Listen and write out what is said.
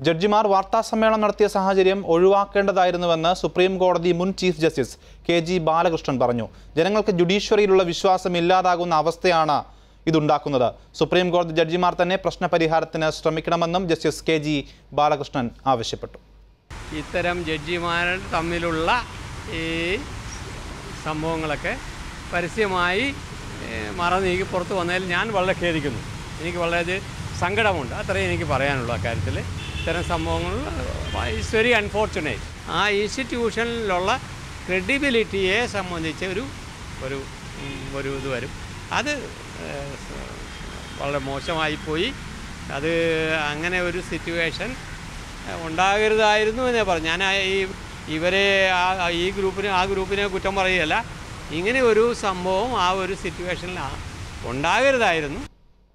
ജഡ്ജിമാർ വാർത്താസമ്മേളനം നടത്തിയ സാഹചര്യം ഒഴിവാക്കേണ്ടതായിരുന്നുവെന്ന് സുപ്രീം കോടതി മുൻ chief justice K G Balakrishnan പറഞ്ഞു ജനങ്ങൾക്ക് ജുഡീഷ്യറിയിലുള്ള വിശ്വാസം ഇല്ലാതാകുന്ന അവസ്ഥയാണ് ഇതുണ്ടാക്കുന്നത് സുപ്രീം കോടതി ജഡ്ജിമാർ തന്നെ പ്രശ്നപരിഹാരത്തിന് ശ്രമിക്കണമെന്നും ജസ്റ്റിസ് കെ ജി ബാലകൃഷ്ണൻ ആവശ്യപ്പെട്ടു ഇത്തരം ജഡ്ജിമാർ തമ്മിലുള്ള ഈ സംഭവങ്ങളൊക്കെ പരസ്യമായി ഏഹ്, മറ നീക്കി പുറത്ത് വന്നതിൽ ഞാൻ വളരെ ഖേദിക്കുന്നു എനിക്ക് വളരെ സങ്കടമുണ്ട് അത്രയും എനിക്ക് പറയാനുള്ളൂ അക്കാര്യത്തിൽ ഇത്തരം സംഭവങ്ങൾ ഇറ്റ്സ് വെരി അൺഫോർച്ചുനേറ്റ് ആ ഇൻസ്റ്റിറ്റ്യൂഷനിലുള്ള ക്രെഡിബിലിറ്റിയെ സംബന്ധിച്ച് ഒരു ഒരു ഉം, ഒരു ഇത് വരും അത് ഏഹ്, സ- വളരെ മോശമായിപ്പോയി അത് അങ്ങനെ ഒരു സിറ്റുവേഷൻ ഉണ്ടാകരുതായിരുന്നു എന്നേ പറഞ്ഞു ഞാൻ ആ ഈ ഇവരെ ആ ഈ ഗ്രൂപ്പിന് ആ ഗ്രൂപ്പിനെ കുറ്റം പറയുകയല്ല ഇങ്ങനെ ഒരു സംഭവം ആ ഒരു സിറ്റുവേഷനിൽ ആ- ഉണ്ടാകരുതായിരുന്നു